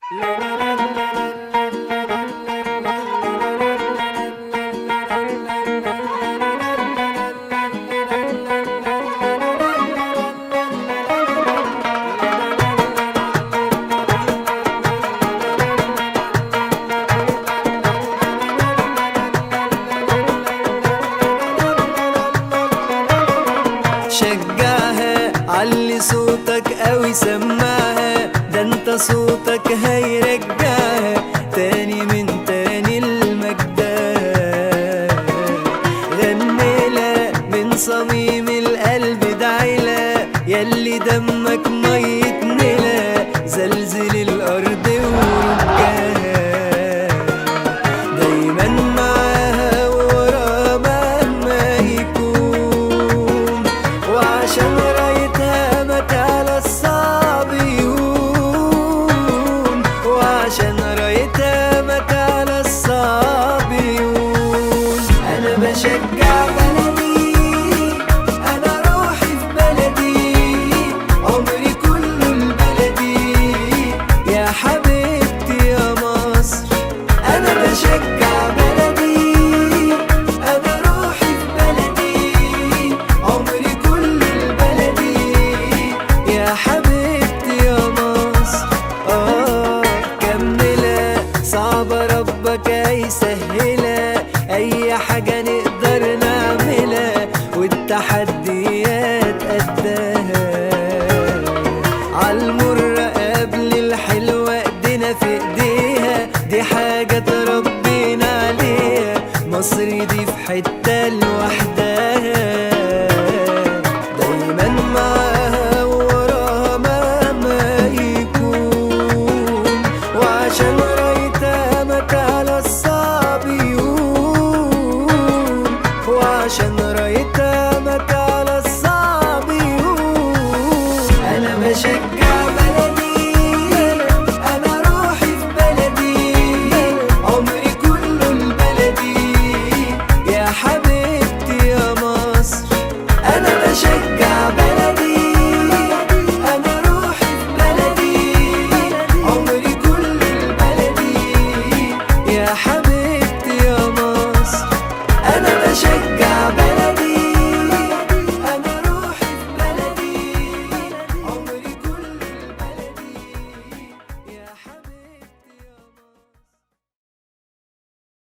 شجعها علي صوتك قوي سمعها ده انت صوتك هيرجعها تاني من تاني المجدها غنيلها من صميم القلب دعيلها ياللي دمك مية نيلها زلزل الأرض ورجاها دايما معاها وورا مهما يكون وعشان رايتها متى على الصعب يهون وعشان رايتها متى على الصعب يهون انا بشجع بلدي انا روحي في بلدي عمري كله لبلدي يا حبيبتي يا مصر انا بشجع بلدي انا روحي في بلدي عمري كله لبلدي يا حبيبتي يا مصر اه كملها صعبة ربك هيسهلها اي حاجة نقدر نعملها والتحديات قدها عالمرة قبل الحلوة ايدينا في ايديها دي حاجة تربينا عليها مصر دي في حتة لوحدها دايما معاها ووراها مهما يكون وعشان رايتها متى على الصعب يهون وعشان رايتها متى على الصعب يهون انا بشجع